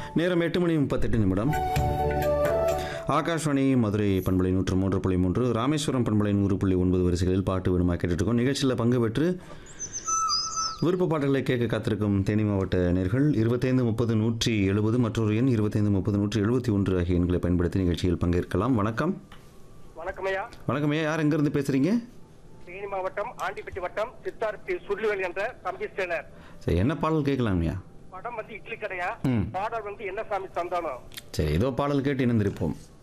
நேரம் எட்டு மணி முப்பத்தெட்டு நிமிடம் ஆகாஷ்வாணி மதுரை பண்பலை நூற்று மூன்று புள்ளி மூன்று ராமேஸ்வரம் பண்பலை நூறு புள்ளி ஒன்பது வரிசைகளில் பாட்டு விடுமா கேட்டுட்ருக்கோம் நிகழ்ச்சியில் பங்கு பெற்று விருப்ப பாடல்களை கேட்க காத்திருக்கும் தேனி மாவட்ட நேர்கள் இருபத்தைந்து முப்பது நூற்றி எழுபது மற்றொரு எண் இருபத்தைந்து முப்பது நூற்றி எழுபத்தி ஒன்று ஆகிய எண்களை பயன்படுத்தி நிகழ்ச்சியில் பங்கேற்கலாம் வணக்கம் வணக்கம் ஐயா வணக்கம் ஐயா யார் எங்கேருந்து பேசுகிறீங்க தேனி மாவட்டம் ஆண்டிப்பட்டி வட்டம் சித்தார் பி சுருளிவேல் என்ற தம்பி ஸ்டேனர் சரி என்ன பாடல் கேட்கலாம் ஐயா படம் வந்து இட்லி கடையா ம். பாடல் வந்து என்ன சாமி தந்தானோ சரி ஏதோ பாடல் கேட்டு இணைந்திருப்போம்